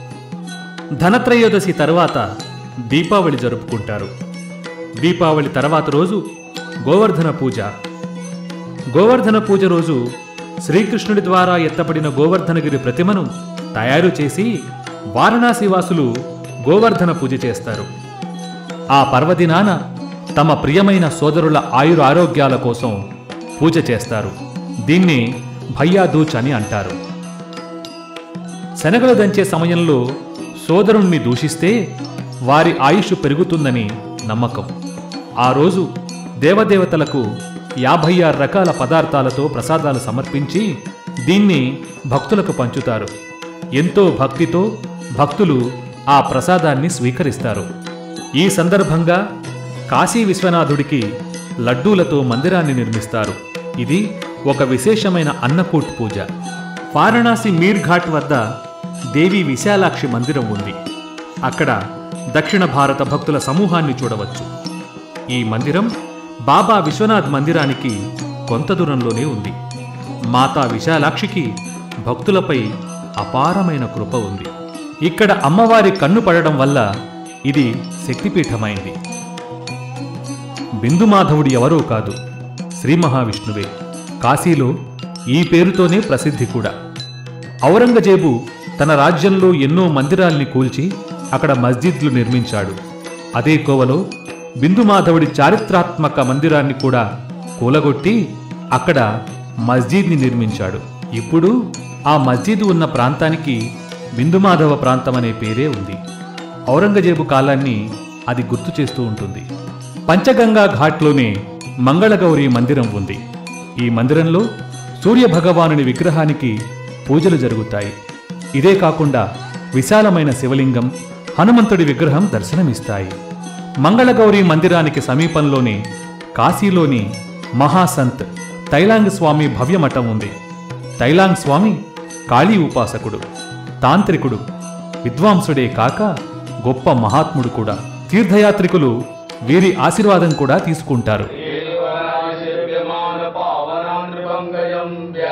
ధనత్రయోదశి తర్వాత దీపావళి జరుపుకుంటారు దీపావళి తర్వాత రోజు గోవర్ధన పూజ గోవర్ధన పూజ రోజు శ్రీకృష్ణుడి ద్వారా ఎత్తబడిన గోవర్ధనగిరి ప్రతిమను తయారు చేసి వారణాసి వాసులు గోవర్ధన పూజ చేస్తారు ఆ పర్వదినాన తమ ప్రియమైన సోదరుల ఆయుర ఆరోగ్యాల కోసం పూజ చేస్తారు దీన్ని భయ్యాదూచ్ అని అంటారు శనగలు దంచే సమయంలో సోదరుణ్ణి దూషిస్తే వారి ఆయుష్ పెరుగుతుందని నమ్మకం ఆ రోజు దేవదేవతలకు యాభై ఆరు రకాల పదార్థాలతో ప్రసాదాలు సమర్పించి దీన్ని భక్తులకు పంచుతారు ఎంతో భక్తితో భక్తులు ఆ ప్రసాదాన్ని స్వీకరిస్తారు ఈ సందర్భంగా కాశీ విశ్వనాథుడికి లడ్డూలతో మందిరాన్ని నిర్మిస్తారు ఇది ఒక విశేషమైన అన్నకూట్ పూజ వారణాసి మీర్ ఘాట్ వద్ద దేవి విశాలాక్షి మందిరం ఉంది అక్కడ దక్షిణ భారత భక్తుల సమూహాన్ని చూడవచ్చు ఈ మందిరం బాబా విశ్వనాథ్ మందిరానికి కొంత దూరంలోనే ఉంది మాతా విశాలాక్షికి భక్తులపై అపారమైన కృప ఉంది ఇక్కడ అమ్మవారి కన్ను పడడం వల్ల ఇది శక్తిపీఠమైంది బిందుమాధవుడు ఎవరో కాదు శ్రీ మహావిష్ణువే కాశీలో ఈ పేరుతోనే ప్రసిద్ధి కూడా ఔరంగజేబు తన రాజ్యంలో ఎన్నో మందిరాల్ని కూల్చి అక్కడ మస్జిద్లు నిర్మించాడు అదే కోవలో బిందుమాధవుడి చారిత్రాత్మక మందిరాన్ని కూడా కూలగొట్టి అక్కడ మస్జిద్ని నిర్మించాడు ఇప్పుడు ఆ మస్జిద్ ఉన్న ప్రాంతానికి బిందుమాధవ ప్రాంతం అనే పేరే ఉంది ఔరంగజేబు కాలాన్ని అది గుర్తు చేస్తూ ఉంటుంది పంచగంగా ఘాట్లోనే మంగళగౌరి మందిరం ఉంది ఈ మందిరంలో సూర్య భగవానుని విగ్రహానికి పూజలు జరుగుతాయి ఇదే కాకుండా విశాలమైన శివలింగం హనుమంతుడి విగ్రహం దర్శనమిస్తాయి మంగళగౌరి మందిరానికి సమీపంలోనే కాశీలోని మహాసంత్ తైలాంగ్ స్వామి భవ్యమఠం ఉంది తైలాంగ్ స్వామి కాళీ ఉపాసకుడు తాంత్రికుడు విద్వాంసుడే కాక గొప్ప మహాత్ముడు కూడా తీర్థయాత్రికులు వీరి ఆశీర్వాదం కూడా తీసుకుంటారు సేవ్యమాన పావనానృపంగయం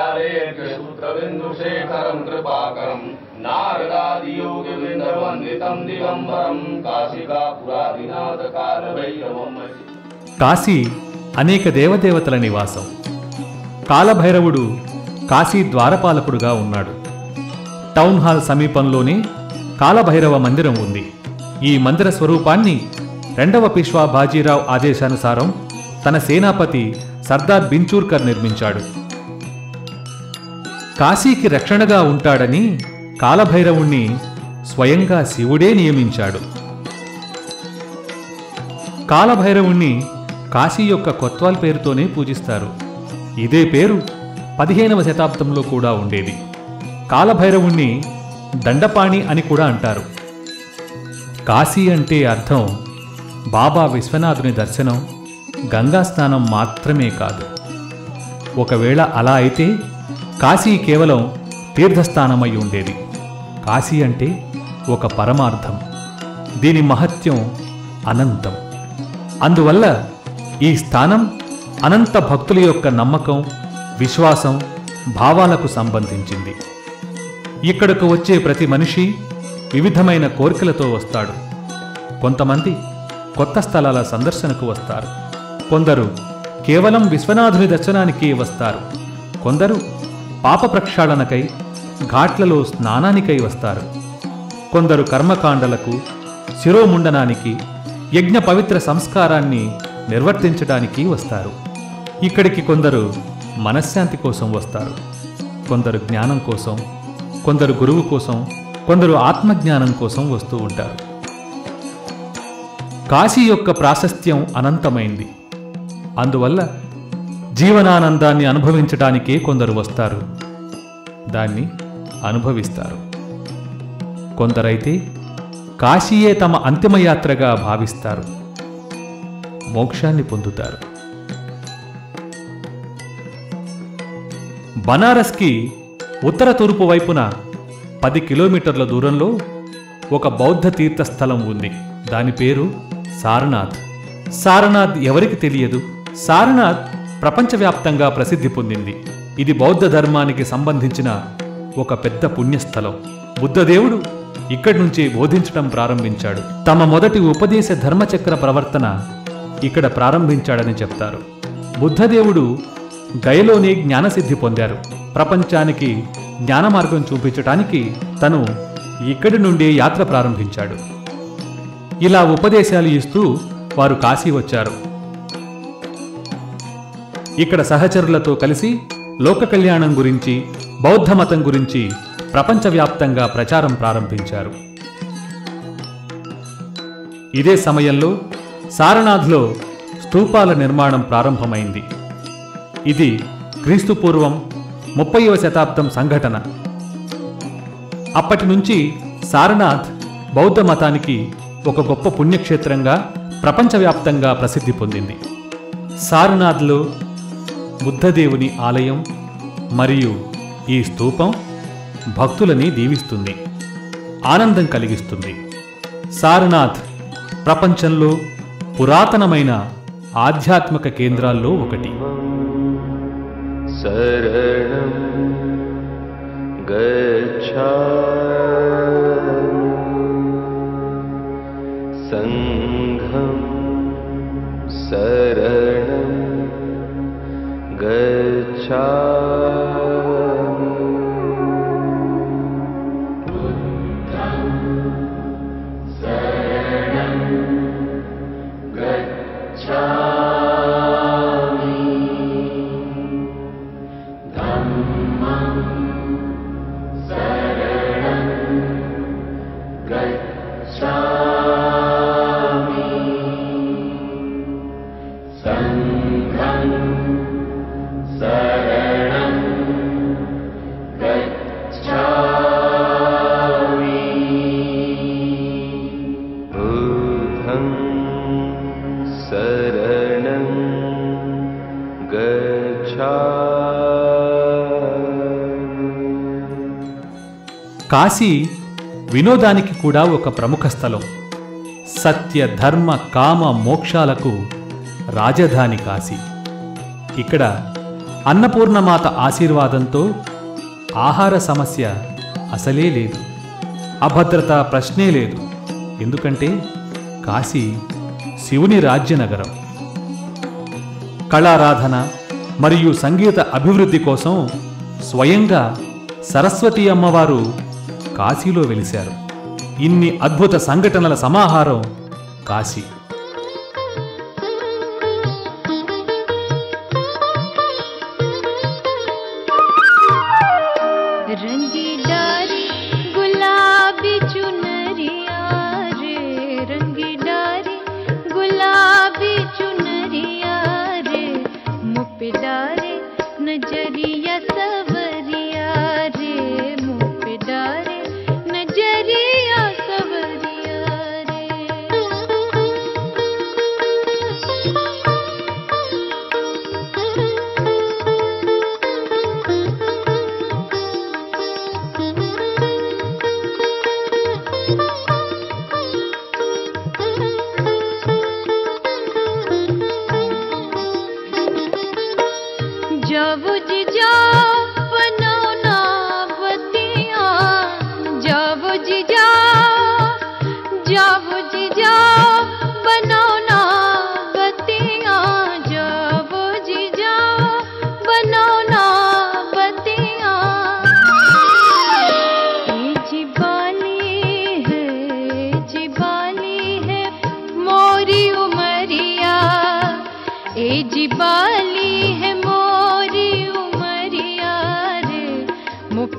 వ్యారేర్ఘసూత్రబిందుశేఖరం కృపాకరం నారదాదియోగి వృందవందితం దిగంబరం కాశికాపురాదినాథ కాలభైరవం కాశీ అనేక దేవదేవతల నివాసం కాలభైరవుడు కాశీ ద్వారపాలకుడుగా ఉన్నాడు టౌన్ హాల్ సమీపంలోనే కాలభైరవ మందిరం ఉంది ఈ మందిర స్వరూపాన్ని రెండవ పిష్వా బాజీరావు ఆదేశానుసారం తన సేనాపతి సర్దార్ బించూర్కర్ నిర్మించాడు కాశీకి రక్షణగా ఉంటాడని కాలభైరవుణ్ణి స్వయంగా శివుడే నియమించాడు కాలభైరవుణ్ణి కాశీ యొక్క కొత్వాల్ పేరుతోనే పూజిస్తారు ఇదే పేరు పదిహేనవ శతాబ్దంలో కూడా ఉండేది కాలభైరవుణ్ణి దండపాణి అని కూడా అంటారు కాశీ అంటే అర్థం బాబా విశ్వనాథుని దర్శనం గంగా స్నానం మాత్రమే కాదు ఒకవేళ అలా అయితే కాశీ కేవలం తీర్థస్థానమై ఉండేది కాశీ అంటే ఒక పరమార్థం దీని మహత్యం అనంతం అందువల్ల ఈ స్థానం అనంత భక్తుల యొక్క నమ్మకం విశ్వాసం భావాలకు సంబంధించింది ఇక్కడకు వచ్చే ప్రతి మనిషి వివిధమైన కోరికలతో వస్తాడు కొంతమంది కొత్త స్థలాల సందర్శనకు వస్తారు కొందరు కేవలం విశ్వనాథుని దర్శనానికి వస్తారు కొందరు పాప ప్రక్షాళనకై ఘాట్లలో స్నానానికై వస్తారు కొందరు కర్మకాండలకు శిరోముండనానికి యజ్ఞ పవిత్ర సంస్కారాన్ని నిర్వర్తించడానికి వస్తారు ఇక్కడికి కొందరు మనశ్శాంతి కోసం వస్తారు కొందరు జ్ఞానం కోసం కొందరు గురువు కోసం కొందరు ఆత్మజ్ఞానం కోసం వస్తూ ఉంటారు కాశీ యొక్క ప్రాశస్త్యం అనంతమైంది అందువల్ల జీవనానందాన్ని అనుభవించటానికే కొందరు వస్తారు దాన్ని అనుభవిస్తారు కొందరైతే కాశీయే తమ అంతిమయాత్రగా భావిస్తారు మోక్షాన్ని పొందుతారు బనారస్కి ఉత్తర తూర్పు వైపున పది కిలోమీటర్ల దూరంలో ఒక బౌద్ధ తీర్థస్థలం ఉంది దాని పేరు సారనాథ్ సారనాథ్ ఎవరికి తెలియదు సారనాథ్ ప్రపంచవ్యాప్తంగా ప్రసిద్ధి పొందింది ఇది బౌద్ధ ధర్మానికి సంబంధించిన ఒక పెద్ద పుణ్యస్థలం బుద్ధదేవుడు ఇక్కడి నుంచే బోధించడం ప్రారంభించాడు తమ మొదటి ఉపదేశ ధర్మచక్ర ప్రవర్తన ఇక్కడ ప్రారంభించాడని చెప్తారు బుద్ధదేవుడు గయలోనే జ్ఞానసిద్ధి పొందారు ప్రపంచానికి జ్ఞాన మార్గం చూపించటానికి తను ఇక్కడి నుండే యాత్ర ప్రారంభించాడు ఇలా ఉపదేశాలు ఇస్తూ వారు కాశీ వచ్చారు ఇక్కడ సహచరులతో కలిసి లోక కళ్యాణం గురించి బౌద్ధ మతం గురించి ప్రపంచవ్యాప్తంగా ప్రచారం ప్రారంభించారు ఇదే సమయంలో సారనాథ్లో స్తూపాల నిర్మాణం ప్రారంభమైంది ఇది క్రీస్తు పూర్వం ముప్పైవ శతాబ్దం సంఘటన అప్పటి నుంచి సారనాథ్ బౌద్ధ మతానికి ఒక గొప్ప పుణ్యక్షేత్రంగా ప్రపంచవ్యాప్తంగా ప్రసిద్ధి పొందింది సారనాథ్లో బుద్ధదేవుని ఆలయం మరియు ఈ స్తూపం భక్తులని దీవిస్తుంది ఆనందం కలిగిస్తుంది సారనాథ్ ప్రపంచంలో పురాతనమైన ఆధ్యాత్మిక కేంద్రాల్లో ఒకటి शरणं गच्छा सङ्घं शरणं गच्छा बुद्धं शरणं गच्छा కాశీ వినోదానికి కూడా ఒక ప్రముఖ స్థలం సత్య ధర్మ కామ మోక్షాలకు రాజధాని కాశీ ఇక్కడ అన్నపూర్ణమాత ఆశీర్వాదంతో ఆహార సమస్య అసలే లేదు అభద్రత ప్రశ్నే లేదు ఎందుకంటే కాశీ శివుని రాజ్యనగరం కళారాధన మరియు సంగీత అభివృద్ధి కోసం స్వయంగా సరస్వతి అమ్మవారు కాశీలో వెలిశారు ఇన్ని అద్భుత సంఘటనల సమాహారం కాశీ रंगी डारी गुलाबी चुनरिया रे रंगी डारी गुलाबी चुनरिया रे मुँह पे डारे नजरिया सवरिया रे मुँह पे डारे नजरिया सवरिया जाओ जी जाओ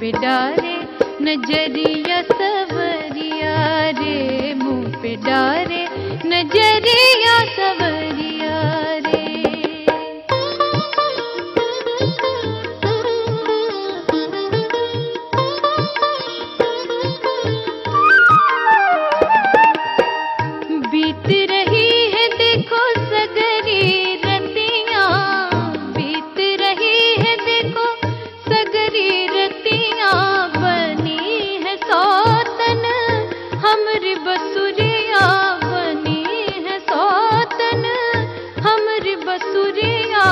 पे डारे नजरिया सवरिया रे मुंह पे डारे नजरिया सवरिया रे बीत रही है देखो सगरी रतियां बीत रही है देखो सगरी रतियां बनी है सौतन हमरी बसुरिया बनी है सौतन हमरी बसुरिया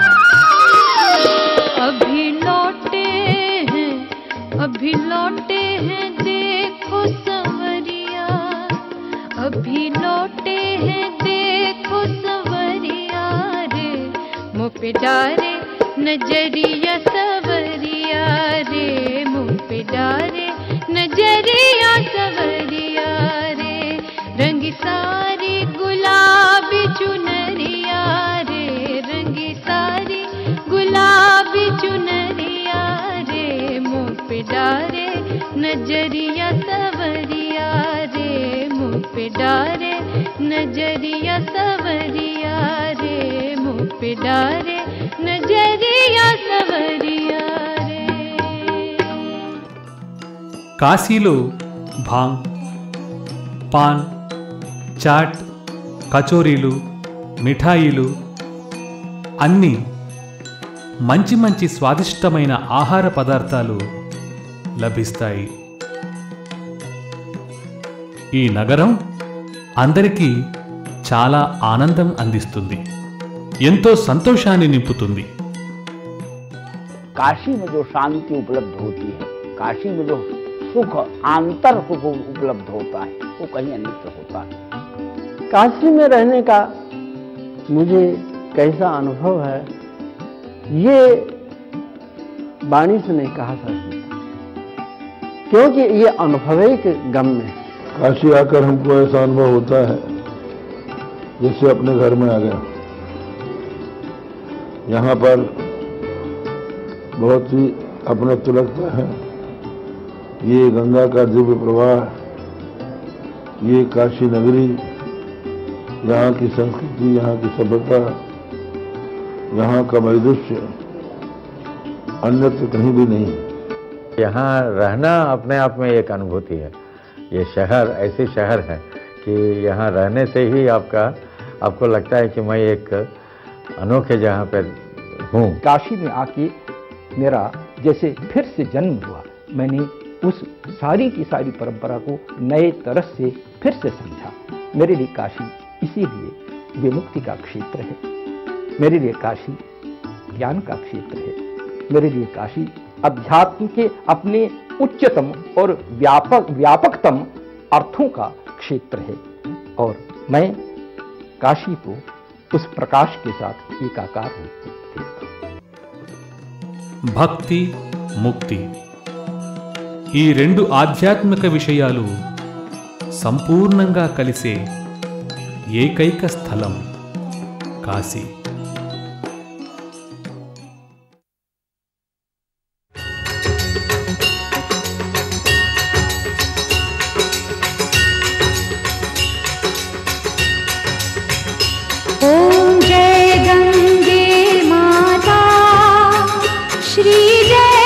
अभी लौटे हैं अभी लौटे हैं देखो संवरिया अभी लौटे हैं देखो सवरिया रे मुँह पे डारे नजरिया सवरिया रे मुँह पे डारे नजरिया सवरिया रे रंगी सारी गुलाबी चुनरिया रे रंगी सारी गुलाबी चुनरिया रे मुँह पे डारे नजरिया सवरिया रे मुँह पे डारे नजरिया सवरिया रे मुँह पे डारे नजरिया सवरिया रे కాశీలో భాంగ్ పాన్ చాట్ కచోరీలు మిఠాయిలు అన్నీ మంచి మంచి స్వాదిష్టమైన ఆహార పదార్థాలు లభిస్తాయి ఈ నగరం అందరికీ చాలా ఆనందం అందిస్తుంది ఎంతో సంతోషాన్ని నింపుతుంది काशी में जो शांति उपलब्ध होती है काशी में जो सुख आंतर सुख उपलब्ध होता है वो कहीं अन्यत्र होता है काशी में रहने का मुझे कैसा अनुभव है ये वाणी से नहीं कहा जा सकता क्योंकि ये अनुभविक गम्य है काशी आकर हमको ऐसा अनुभव होता है जैसे अपने घर में आ गया यहाँ पर बहुत ही अपनत्व लगता है ये गंगा का दिव्य प्रवाह ये काशी नगरी यहाँ की संस्कृति यहाँ की सभ्यता यहाँ का वैदुष्य अन्यत्र कहीं भी नहीं है यहाँ रहना अपने आप में एक अनुभूति है ये शहर ऐसे शहर है कि यहाँ रहने से ही आपका आपको लगता है कि मैं एक अनोखे जगह पर हूँ काशी में आके मेरा जैसे फिर से जन्म हुआ मैंने उस सारी की सारी परंपरा को नए तरह से फिर से समझा मेरे लिए काशी इसीलिए विमुक्ति का क्षेत्र है मेरे लिए काशी ज्ञान का क्षेत्र है मेरे लिए काशी अध्यात्म के अपने उच्चतम और व्यापक व्यापकतम अर्थों का क्षेत्र है और मैं काशी को उस प्रकाश के साथ एकाकार रूप में देखता हूं। భక్తి ముక్తి ఈ రెండు ఆధ్యాత్మిక విషయాలు సంపూర్ణంగా కలిసే ఏకైక స్థలం కాశీ ॐ जय गङ्गे माता श्री जय